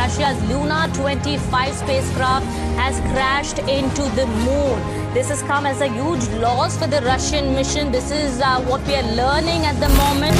Russia's Luna 25 spacecraft has crashed into the moon. This has come as a huge loss for the Russian mission. This is uh, what we are learning at the moment.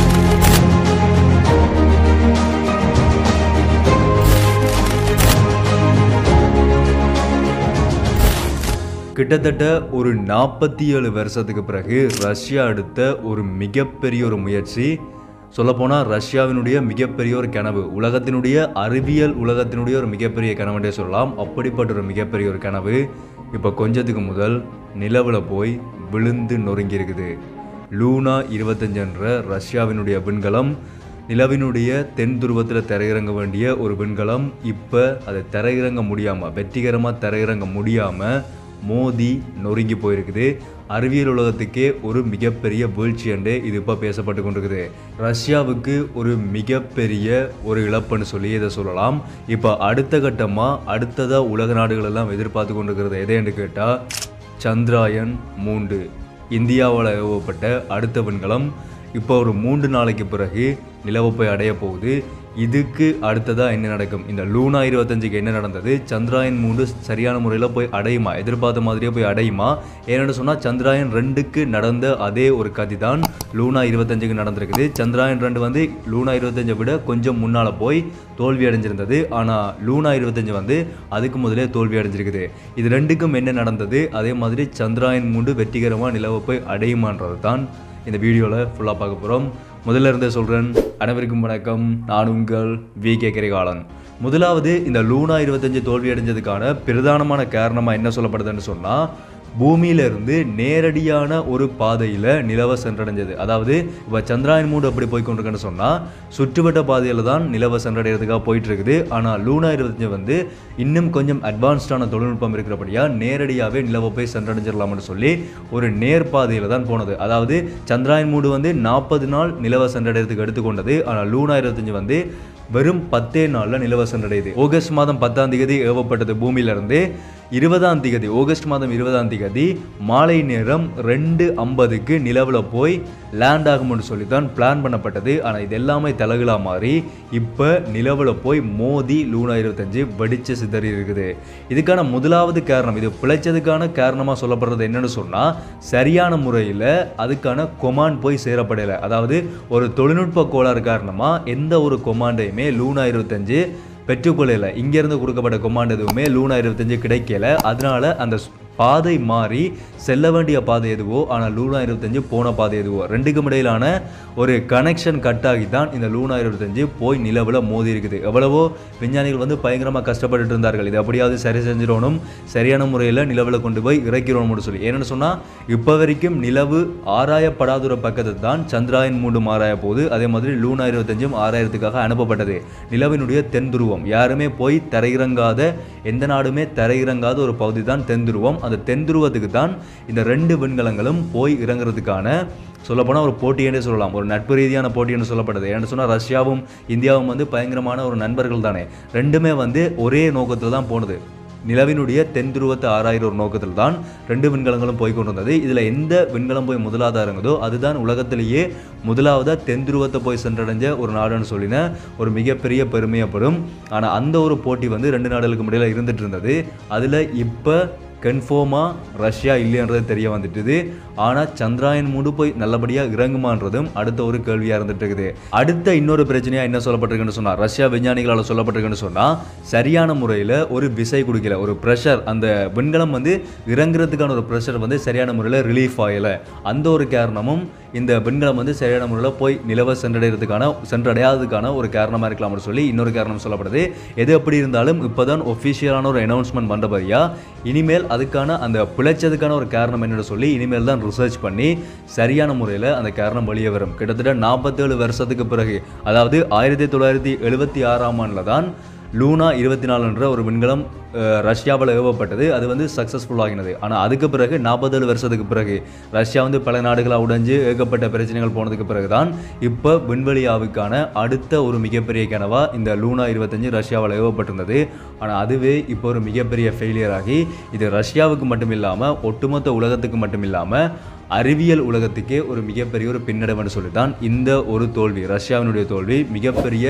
கிட்டத்தட்ட ஒரு நாற்பத்தி ஏழு வருஷத்துக்கு பிறகு Russia எடுத்த ஒரு மிகப்பெரிய ஒரு முயற்சி சொல்லப்போனால் ரஷ்யாவினுடைய மிகப்பெரிய ஒரு கனவு உலகத்தினுடைய அறிவியல் உலகத்தினுடைய ஒரு மிகப்பெரிய கனவுன்றே சொல்லலாம் அப்படிப்பட்ட ஒரு மிகப்பெரிய ஒரு கனவு இப்போ கொஞ்சத்துக்கு முதல் நிலவில் போய் விழுந்து நொறுங்கி இருக்குது லூனா இருபத்தஞ்சுன்ற ரஷ்யாவினுடைய விண்கலம் நிலவினுடைய தென் துருவத்தில் தரையிறங்க வேண்டிய ஒரு விண்கலம் இப்போ அதை தரையிறங்க முடியாமல் வெற்றிகரமாக தரையிறங்க முடியாமல் மோதி நொறுங்கி போயிருக்குது அறிவியல் உலகத்துக்கே ஒரு மிகப்பெரிய வீழ்ச்சி என்று இது இப்போ பேசப்பட்டு கொண்டிருக்குது ரஷ்யாவுக்கு ஒரு மிகப்பெரிய ஒரு இழப்புன்னு சொல்லி இதை சொல்லலாம் இப்போ அடுத்த கட்டமாக அடுத்ததாக உலக நாடுகள் எல்லாம் எதிர்பார்த்து கொண்டிருக்கிறது எதைன்னு கேட்டால் சந்திராயன் மூன்று இந்தியாவால் ஏவப்பட்ட அடுத்த விண்கலம் இப்போ ஒரு மூன்று நாளைக்கு பிறகு நிலவை போய் அடைய போகுது இதுக்கு அடுத்ததாக என்ன நடக்கும் இந்த லூனா இருபத்தஞ்சுக்கு என்ன நடந்தது சந்திராயன் மூன்று சரியான முறையில் போய் அடையுமா எதிர்பார்த்த மாதிரியே போய் அடையுமா ஏன்னு சொன்னால் சந்திராயன் ரெண்டுக்கு நடந்த அதே ஒரு கதி தான் லூனா இருபத்தஞ்சுக்கு நடந்திருக்குது சந்திராயன் ரெண்டு வந்து லூனா இருபத்தஞ்சை விட கொஞ்சம் முன்னால் போய் தோல்வி அடைஞ்சிருந்தது ஆனால் லூனா இருபத்தஞ்சு வந்து அதுக்கு முதலே தோல்வி அடைஞ்சிருக்குது இது ரெண்டுக்கும் என்ன நடந்தது அதே மாதிரி சந்திராயன் மூன்று வெற்றிகரமாக நிலவை போய் அடையுமான்றது தான் இந்த வீடியோவில் ஃபுல்லாக பார்க்க போகிறோம் முதல்ல இருந்தே சொல்கிறேன் அனைவருக்கும் வணக்கம் நான் உங்கள் வி கே கரிகாலன் முதலாவது இந்த லூனா இருபத்தஞ்சு தோல்வி அடைஞ்சதுக்கான பிரதானமான காரணமாக என்ன சொல்லப்படுதுன்னு சொன்னால் பூமியிலிருந்து நேரடியான ஒரு பாதையில் நிலவை சென்றடைஞ்சது அதாவது இப்போ சந்திராயன் மூடு அப்படி போய் கொண்டிருக்குன்னு சொன்னால் சுற்றுவட்ட பாதையில் தான் நிலவை சென்றடைகிறதுக்காக போயிட்டு இருக்குது ஆனால் லூனா இருபத்தஞ்சு வந்து இன்னும் கொஞ்சம் அட்வான்ஸ்டான தொழில்நுட்பம் இருக்கிறபடியாக நேரடியாகவே நிலவை போய் சென்றடைஞ்சிடலாம்னு சொல்லி ஒரு நேர்பாதையில் தான் போனது அதாவது சந்திராயன் மூடு வந்து நாற்பது நாள் நிலவை சென்றடைகிறதுக்கு எடுத்துக்கொண்டது ஆனால் லூனா இருபத்தஞ்சு வந்து வெறும் பத்தே நாளில் நிலவை சென்றடையுது ஆகஸ்ட் மாதம் பத்தாம் தேதி ஏவப்பட்டது பூமியிலிருந்து இருபதாம் தேதி ஆகஸ்ட் மாதம் இருபதாம் தேதி மாலை நேரம் ரெண்டு ஐம்பதுக்கு நிலவில் போய் லேண்ட் ஆகும்னு சொல்லி தான் பிளான் பண்ணப்பட்டது ஆனால் இது எல்லாமே தலகுலா மாறி இப்போ நிலவில் போய் மோதி லூனா இருபத்தஞ்சு வெடிச்சு சிதறி இருக்குது இதுக்கான முதலாவது காரணம் இது பிழைச்சதுக்கான காரணமாக சொல்லப்படுறது என்னன்னு சொன்னால் சரியான முறையில் அதுக்கான கொமாண்ட் போய் சேரப்படலை அதாவது ஒரு தொழில்நுட்ப கோளாறு காரணமாக எந்த ஒரு கொமாண்டையுமே லூனா இருபத்தஞ்சு பெற்றுக்கொள்ளல இங்கேருந்து கொடுக்கப்பட்ட கொமாண்ட் எதுவுமே லூனா இருபத்தஞ்சு கிடைக்கல அதனால அந்த ஸ்- பாதை மாறி செல்ல வேண்டிய பாதை எதுவோ ஆனால் லூனா இருபத்தஞ்சு போன பாதை எதுவோ ரெண்டுக்கும் இடையிலான ஒரு கனெக்ஷன் கட் ஆகி தான் இந்த லூனா இருபத்தஞ்சு போய் நிலவில் மோதி இருக்குது எவ்வளவோ விஞ்ஞானிகள் வந்து பயங்கரமாக கஷ்டப்பட்டுட்டு இருந்தார்கள் இது எப்படியாவது சரி செஞ்சிடணும் சரியான முறையில் நிலவில் கொண்டு போய் இறக்கிறோம்னு சொல்லி ஏன்னு சொன்னால் இப்போ வரைக்கும் நிலவு ஆராயப்படாத ஒரு பக்கத்தை தான் சந்திராயன் மூன்று ஆராய போகுது அதே மாதிரி லூனா இருபத்தஞ்சும் ஆராயறதுக்காக அனுப்பப்பட்டது நிலவினுடைய தென் துருவம் யாருமே போய் தரையிறங்காத எந்த நாடுமே தரையிறங்காத ஒரு பகுதி தான் தென் துருவம் அந்த தென் துருவத்துக்கு தான் இந்த ரெண்டு விண்கலங்களும் போய் இறங்குறதுக்கான சொல்லப்போனால் ஒரு போட்டியென்றே சொல்லலாம் ஒரு நட்பு ரீதியான போட்டி என்று சொல்லப்படுது ஏன்னு சொன்னால் ரஷ்யாவும் இந்தியாவும் வந்து பயங்கரமான ஒரு நண்பர்கள் தானே ரெண்டுமே வந்து ஒரே நோக்கத்தில் தான் போனது நிலவினுடைய தென் துருவத்தை ஆராயிற ஒரு நோக்கத்தில் தான் ரெண்டு விண்கலங்களும் போய் கொண்டிருந்தது இதில் எந்த விண்கலம் போய் முதலாவதாக இறங்குதோ அதுதான் உலகத்திலேயே முதலாவதாக தென் துருவத்தை போய் சென்றடைஞ்ச ஒரு நாடுன்னு சொல்லின ஒரு மிகப்பெரிய பெருமையப்படும் ஆனால் அந்த ஒரு போட்டி வந்து ரெண்டு நாடுகளுக்கு இடையில இருந்துட்டு இருந்தது அதில் இப்போ கன்ஃபார்மாக ரஷ்யா இல்லைன்றது தெரிய வந்துட்டுது ஆனால் சந்திராயன் மூடு போய் நல்லபடியாக இறங்குமான்றதும் அடுத்த ஒரு கேள்வியாக இருந்துட்டு இருக்குது அடுத்த இன்னொரு பிரச்சனையாக என்ன சொல்லப்பட்டிருக்குன்னு சொன்னால் ரஷ்யா விஞ்ஞானிகளால் சொல்லப்பட்டிருக்குன்னு சொன்னால் சரியான முறையில் ஒரு விசை கொடுக்கல ஒரு ப்ரெஷர் அந்த விண்கலம் வந்து இறங்குறதுக்கான ஒரு ப்ரெஷர் வந்து சரியான முறையில் ரிலீஃப் ஆகலை அந்த ஒரு காரணமும் இந்த விண்கலம் வந்து சரியான முறையில் போய் நிலவை சென்றடைகிறதுக்கான சென்றடையாததுக்கான ஒரு காரணமாக இருக்கலாம்னு சொல்லி இன்னொரு காரணம் சொல்லப்படுது எது எப்படி இருந்தாலும் இப்போதான் ஒஃபிஷியலான ஒரு அனௌன்ஸ்மெண்ட் பண்ணுறபடியா இனிமேல் அதுக்கான அந்த பிழைச்சதுக்கான ஒரு காரணம் என்னன்னு சொல்லி இனிமேல் தான் ரிசர்ச் பண்ணி சரியான முறையில் அந்த காரணம் வெளியே வரும் கிட்டத்தட்ட நாற்பத்தேழு வருஷத்துக்கு பிறகு அதாவது ஆயிரத்தி தொள்ளாயிரத்தி எழுபத்தி ஆறாம் ஆண்டில் தான் லூனா இருபத்தி நாலுன்ற ஒரு விண்கலம் அஹ், ரஷ்யாவில் ஏவப்பட்டது அது வந்து சக்ஸஸ்ஃபுல் ஆகினது ஆனால் அதுக்கு பிறகு நாற்பத்தேழு வருஷத்துக்கு பிறகு ரஷ்யா வந்து பல நாடுகளாக உடைஞ்சு ஏகப்பட்ட பிரச்சனைகள் போனதுக்கு பிறகு தான் இப்போ விண்வெளியாவுக்கான அடுத்த ஒரு மிகப்பெரிய கனவா இந்த லூனா இருபத்தஞ்சு ரஷ்யாவில் ஏவப்பட்டிருந்தது ஆனால் அதுவே இப்போ ஒரு மிகப்பெரிய ஃபெயிலியர் ஆகி இது ரஷ்யாவுக்கு மட்டும் இல்லாமல் ஒட்டுமொத்த உலகத்துக்கு மட்டும் இல்லாமல் அறிவியல் உலகத்துக்கே ஒரு மிகப்பெரிய ஒரு பின்னடைவுன்னு சொல்லி தான் இந்த ஒரு தோல்வி ரஷ்யாவினுடைய தோல்வி மிகப்பெரிய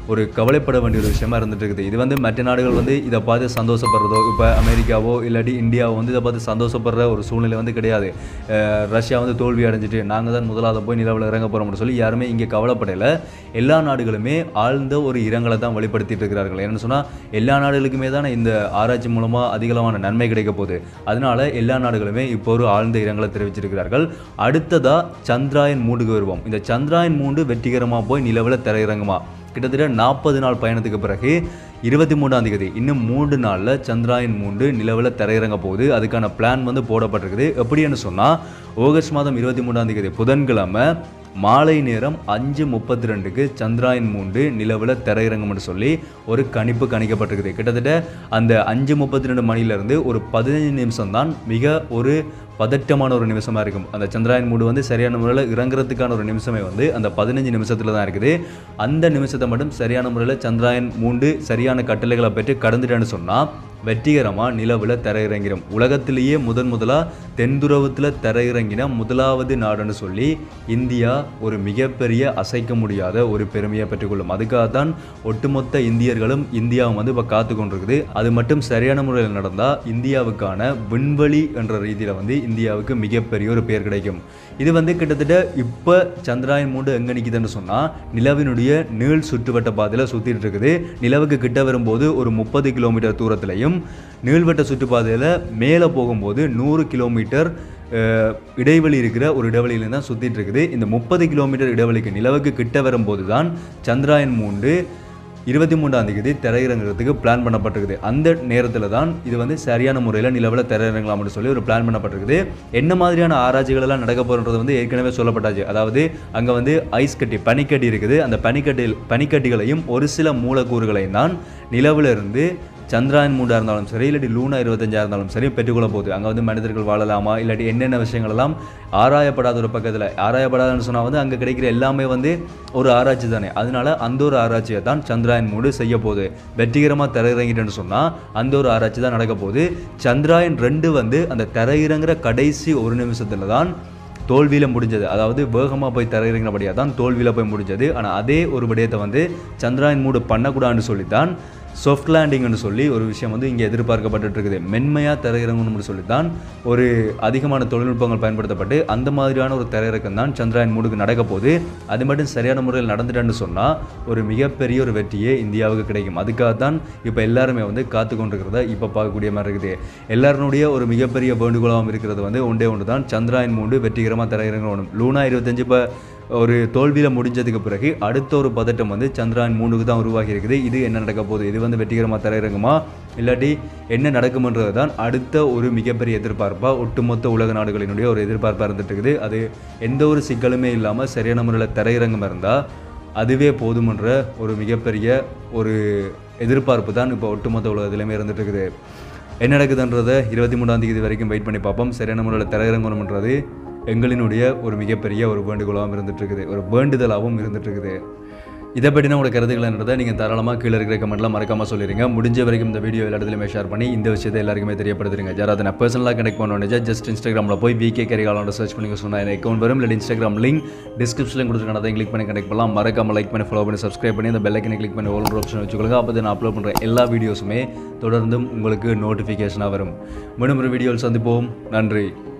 ஒரு கவலைப்பட வேண்டிய ஒரு விஷயமா இருந்துட்டு இருக்குது இது வந்து மற்ற நாடுகள் வந்து இதை பார்த்து சந்தோஷப்படுறதோ இப்போ அமெரிக்காவோ இல்லாட்டி இந்தியாவோ வந்து இதை பார்த்து சந்தோஷப்படுற ஒரு சூழ்நிலை வந்து கிடையாது அஹ் ரஷ்யா வந்து தோல்வி அடைஞ்சிட்டு நாங்கள் தான் முதலாவது போய் நிலவில் இறங்க போகிறோம்னு சொல்லி யாருமே இங்கே கவலைப்படலை எல்லா நாடுகளுமே ஆழ்ந்த ஒரு இரங்கலை தான் வெளிப்படுத்திட்டு இருக்கிறார்கள் என்னன்னு சொன்னால் எல்லா நாடுகளுக்குமே தானே இந்த ஆராய்ச்சி மூலமாக அதிகளவான நன்மை கிடைக்க போகுது அதனால எல்லா நாடுகளுமே இப்போ ஒரு ஆழ்ந்த இரங்கலை தெரிவிச்சிருக்கிறார்கள் அடுத்ததா சந்திராயன் மூண்டுக்கு வருவோம் இந்த சந்திராயன் மூண்டு வெற்றிகரமாக போய் நிலவில் தரையிறங்குமா கிட்டத்தட்ட நாற்பது நாள் பயணத்துக்கு பிறகு இருபத்தி மூணாம் தேதி இன்னும் மூன்று நாளில் சந்திராயன் மூன்று நிலவில் தரையிறங்க போகுது அதுக்கான பிளான் வந்து போடப்பட்டிருக்குது எப்படின்னு சொன்னால் ஆகஸ்ட் மாதம் இருபத்தி மூணாம் தேதி புதன்கிழமை மாலை நேரம் அஞ்சு முப்பத்தி ரெண்டுக்கு சந்திராயன் மூன்று நிலவில் தரையிறங்கும்னு சொல்லி ஒரு கணிப்பு கணிக்கப்பட்டிருக்குது கிட்டத்தட்ட அந்த அஞ்சு முப்பத்தி ரெண்டு மணிலேருந்து ஒரு பதினஞ்சு நிமிஷம் தான் மிக ஒரு பதட்டமான ஒரு நிமிஷமாக இருக்கும் அந்த சந்திராயன் மூடு வந்து சரியான முறையில் இறங்குறதுக்கான ஒரு நிமிஷமே வந்து அந்த பதினஞ்சு நிமிஷத்தில் தான் இருக்குது அந்த நிமிஷத்தை மட்டும் சரியான முறையில் சந்திராயன் மூண்டு சரியான கட்டளைகளை பெற்று கடந்துட்டேன்னு சொன்னால் வெற்றிகரமாக நிலவில் தரையிறங்கிடும் உலகத்திலேயே முதன் முதலாக தென்துறவத்தில் தரையிறங்கின முதலாவது நாடுன்னு சொல்லி இந்தியா ஒரு மிகப்பெரிய அசைக்க முடியாத ஒரு பெருமையை பெற்றுக்கொள்ளும் அதுக்காக தான் ஒட்டுமொத்த இந்தியர்களும் இந்தியாவும் வந்து இப்போ காத்து கொண்டிருக்குது அது மட்டும் சரியான முறையில் நடந்தால் இந்தியாவுக்கான விண்வெளி என்ற ரீதியில் வந்து இந்தியாவுக்கு மிகப்பெரிய ஒரு பேர் கிடைக்கும் இது வந்து கிட்டத்தட்ட இப்போ சந்திராயன் மூன்று எங்கே நிற்குதுன்னு சொன்னால் நிலவினுடைய நீள் சுற்றுவட்ட பாதையில் சுற்றிட்டு இருக்குது நிலவுக்கு கிட்ட வரும்போது ஒரு முப்பது கிலோமீட்டர் தூரத்திலையும் நீள்வட்ட சுற்றுப்பாதையில் மேலே போகும்போது நூறு கிலோமீட்டர் அஹ், இடைவெளி இருக்கிற ஒரு இடைவெளியில தான் சுற்றிட்டு இருக்குது இந்த முப்பது கிலோமீட்டர் இடைவெளிக்கு நிலவுக்கு கிட்ட வரும்போது தான் சந்திராயன் மூன்று இருபத்தி மூன்றாம் தேதி திரையிறங்குறதுக்கு பிளான் பண்ணப்பட்டிருக்குது அந்த நேரத்தில் தான் இது வந்து சரியான முறையில் நிலவில் திரையிறங்கலாம்னு சொல்லி ஒரு பிளான் பண்ணப்பட்டிருக்குது என்ன மாதிரியான ஆராய்ச்சிகள் எல்லாம் நடக்க போகிறது வந்து ஏற்கனவே சொல்லப்பட்டாச்சு அதாவது அங்கே வந்து ஐஸ் கட்டி பனிக்கட்டி இருக்குது அந்த பனிக்கட்டில் பனிக்கட்டிகளையும் ஒரு சில மூலக்கூறுகளையும் தான் நிலவுல இருந்து சந்திராயன் மூண்டாக இருந்தாலும் சரி இல்லாட்டி லூனா இருபத்தஞ்சா இருந்தாலும் சரி பெற்றுக்கொள்ள போகுது அங்கே வந்து மனிதர்கள் வாழலாமா இல்லாட்டி என்னென்ன விஷயங்கள் எல்லாம் ஆராயப்படாத ஒரு பக்கத்தில் ஆராயப்படாதுன்னு சொன்னால் வந்து அங்கே கிடைக்கிற எல்லாமே வந்து ஒரு ஆராய்ச்சி தானே அதனால அந்த ஒரு ஆராய்ச்சியை தான் சந்திராயன் மூடு செய்ய போகுது வெற்றிகரமாக தரையிறங்கிட்டேன்னு சொன்னால் அந்த ஒரு ஆராய்ச்சி தான் நடக்க போகுது சந்திராயன் ரெண்டு வந்து அந்த தரையிறங்குற கடைசி ஒரு நிமிஷத்தில் தான் தோல்வியில் முடிஞ்சது அதாவது வேகமாக போய் தரையிறங்கினபடியாக தான் தோல்வியில் போய் முடிஞ்சது ஆனால் அதே ஒரு விடயத்தை வந்து சந்திராயன் மூடு பண்ணக்கூடாதுன்னு சொல்லி தான் சாஃப்ட் லேண்டிங்னு சொல்லி ஒரு விஷயம் வந்து இங்கே எதிர்பார்க்கப்பட்டு இருக்குது மென்மையாக தரையிறங்கணும்னு சொல்லி தான் ஒரு அதிகமான தொழில்நுட்பங்கள் பயன்படுத்தப்பட்டு அந்த மாதிரியான ஒரு தரையிறக்கம் தான் சந்திராயன் மூடுக்கு நடக்க போகுது அது மட்டும் சரியான முறையில் நடந்துட்டேன்னு சொன்னால் ஒரு மிகப்பெரிய ஒரு வெற்றியே இந்தியாவுக்கு கிடைக்கும் அதுக்காக தான் இப்போ எல்லாருமே வந்து காத்து கொண்டிருக்கிறத இப்போ பார்க்கக்கூடிய மாதிரி இருக்குது எல்லாருடைய ஒரு மிகப்பெரிய வேண்டுகோளாகவும் இருக்கிறது வந்து ஒன்றே ஒன்று தான் சந்திராயன் மூண்டு வெற்றிகரமாக தரையிறங்கணும் லூனா இருபத்தஞ்சு இப்போ ஒரு தோல்வியில் முடிஞ்சதுக்கு பிறகு அடுத்த ஒரு பதட்டம் வந்து சந்திராயன் மூணுக்கு தான் உருவாகி இருக்குது இது என்ன நடக்க போகுது இது வந்து வெற்றிகரமாக தரையிறங்குமா இல்லாட்டி என்ன நடக்கும்ன்றது தான் அடுத்த ஒரு மிகப்பெரிய எதிர்பார்ப்பாக ஒட்டுமொத்த உலக நாடுகளினுடைய ஒரு எதிர்பார்ப்பாக இருந்துட்டு இருக்குது அது எந்த ஒரு சிக்கலுமே இல்லாமல் சரியான முறையில் தரையிறங்கம் இருந்தால் அதுவே போதுமன்ற ஒரு மிகப்பெரிய ஒரு எதிர்பார்ப்பு தான் இப்போ ஒட்டுமொத்த உலகத்திலுமே இருந்துட்டு இருக்குது என்ன நடக்குதுன்றதை இருபத்தி மூணாம் தேதி வரைக்கும் வெயிட் பண்ணி பார்ப்போம் சரியான முறையில் தரையிறங்கணும்ன்றது எங்களினுடைய ஒரு மிகப்பெரிய ஒரு வேண்டுகோளாகவும் இருந்துட்டு இருக்குது ஒரு வேண்டுதலாகவும் இருந்துட்டு இருக்குது இதை பற்றின உங்களோட கருத்துக்கள் என்னதை நீங்கள் தாராளமாக கீழே இருக்கிற கமெண்ட்லாம் மறக்காம சொல்லிடுங்க முடிஞ்ச வரைக்கும் இந்த வீடியோ எல்லா இடத்துலையுமே ஷேர் பண்ணி இந்த விஷயத்தை எல்லாருக்குமே தெரியப்படுத்துறீங்க யாராவது நான் பர்சனலாக கனெக்ட் பண்ண ஜஸ்ட் இன்ஸ்டாகிராமில் போய் விகே கரிகாலோட சர்ச் பண்ணி சொன்னால் எனக்கு அக்கௌண்ட் வரும் இல்லை இன்ஸ்டாகிராம் லிங்க் டிஸ்கிரிப்ஷனில் கொடுத்துருக்கேன் அதை கிளிக் பண்ணி கனெக்ட் பண்ணலாம் மறக்காம லைக் பண்ணி ஃபாலோ பண்ணி சப்ஸ்கிரைப் பண்ணி அந்த பெல்லைக்கனை கிளிக் பண்ணி ஓல் ஆப்ஷன் வச்சுக்கொள்ளுங்க அப்போ நான் அப்லோட் பண்ணுற எல்லா வீடியோஸுமே தொடர்ந்தும் உங்களுக்கு நோட்டிஃபிகேஷனாக வரும் மீண்டும் ஒரு வீடியோவில் சந்திப்போம் நன்றி